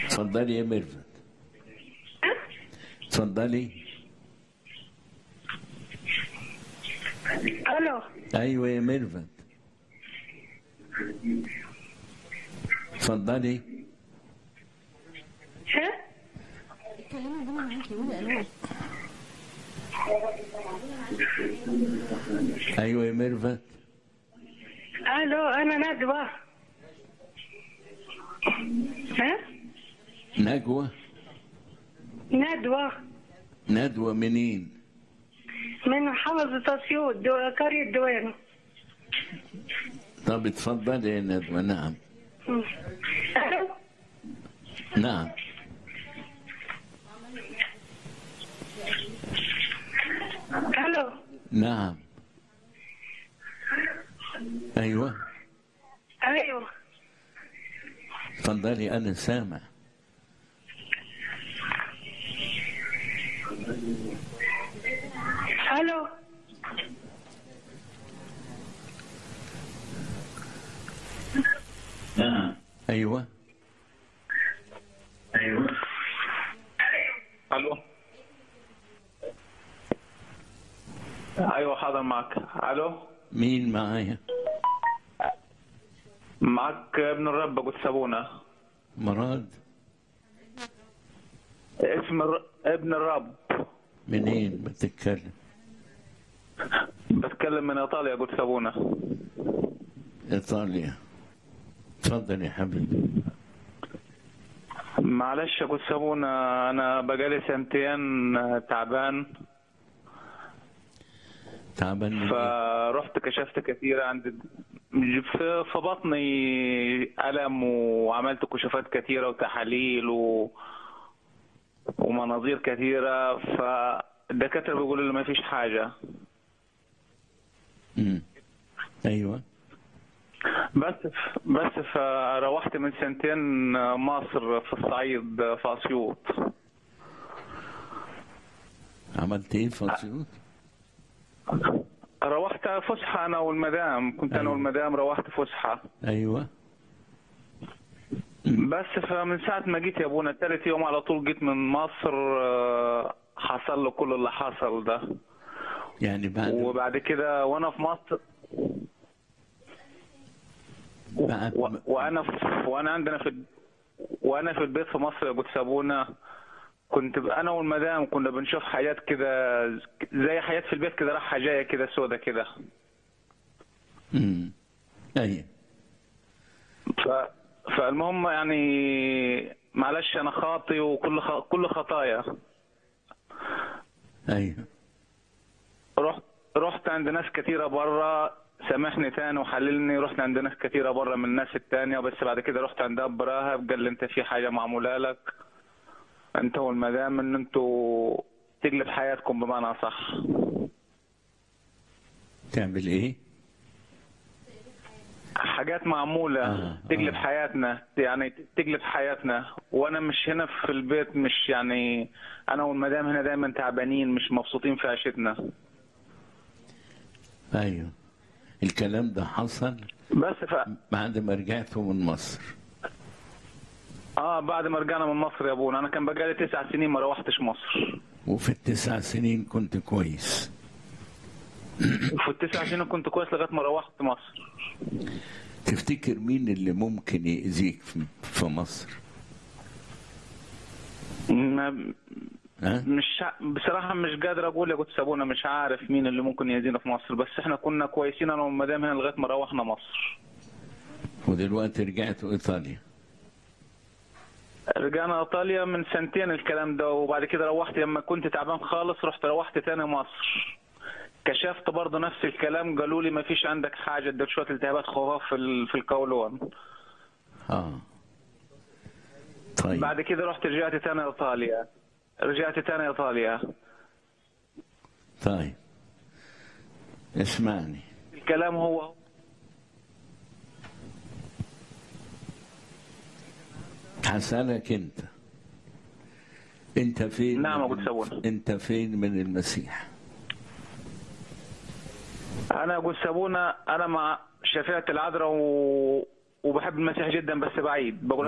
اتفضلي يا ميرفت اتفضلي الو ايوه يا ميرفت اتفضلي ها كلموا بينا معاكي قولي الو ايوه يا ميرفت الو انا ندوه ها نجوى ندوه ندوى منين من محافظة أسيوط دو... قرية دوينة طب اتفضلي يا ندوى نعم الو نعم الو نعم ايوه ايوه اتفضلي انا سامع الو نعم ايوه ايوه الو ايوه حاضر معك الو مين معايا معك ابن الرب ابو السبونه مراد اسم الر... ابن الرب منين بتتكلم بتكلم من ايطاليا ابو السبونه ايطاليا اتفضل يا حبيبي معلش يا ابو السبونه انا بقالي سنتين تعبان تعبان من إيه؟ فرحت كشفت كثير عند في في بطني ألم وعملت كشوفات كثيرة وتحاليل و... ومناظير كثيرة فالدكاترة بيقولوا لي ما فيش حاجة مم. ايوه بس بس فروحت من سنتين مصر في الصعيد في أسيوط عملت ايه في اسيوط روحت فسحة أنا والمدام كنت أنا أيوة. والمدام روحت فسحة ايوه بس فمن ساعة ما جيت يا ابونا ثالث يوم على طول جيت من مصر آه، حصل له كل اللي حصل ده يعني بعد وبعد كده وانا في مصر بعد و- وانا في وانا عندنا في وانا في البيت في مصر يا ابو سابونا كنت ب- انا والمدام كنا بنشوف حاجات كده زي حاجات في البيت كده رايحه جايه كده سودا كده مم. ايوه ف فالمهم يعني معلش انا خاطي وكل خ... كل خطايا ايوه رحت رحت عند ناس كتيرة بره سامحني تاني وحللني رحت عند ناس كتيرة بره من الناس التانية بس بعد كده رحت عند اب راهب قال لي انت في حاجة معمولة لك انت والمدام ان انتوا تقلب حياتكم بمعنى صح تعمل ايه حاجات معمولة آه، تقلب آه. حياتنا يعني تقلب حياتنا وانا مش هنا في البيت مش يعني انا والمدام هنا دايما تعبانين مش مبسوطين في عيشتنا ايوه الكلام ده حصل بس ف... بعد ما رجعتوا من مصر اه بعد ما رجعنا من مصر يا ابونا انا كان بقالي تسع سنين ما روحتش مصر وفي التسع سنين كنت كويس وفي التسع سنين كنت كويس لغايه ما روحت مصر تفتكر مين اللي ممكن يأذيك في- في مصر ما ها مش ع- بصراحه مش قادر اقول يا كنت سابونا مش عارف مين اللي ممكن يأذينا في مصر بس احنا كنا كويسين انا والمدام هنا لغايه ما روحنا مصر ودلوقتي رجعتوا ايطاليا رجعنا ايطاليا من سنتين الكلام ده وبعد كده روحت لما كنت تعبان خالص رحت روحت تاني مصر كشفت برضه نفس الكلام قالوا لي ما فيش عندك حاجه اديك شويه التهابات خفاف في ال- في القولون اه طيب بعد كده رحت رجعت تاني ايطاليا رجعت تاني ايطاليا طيب اسمعني الكلام هو هسألك انت انت فين نعم، من- أبو تسوون. انت فين من المسيح انا اقول سابونا انا مع شفيعة العذراء و... وبحب المسيح جدا بس بعيد بقول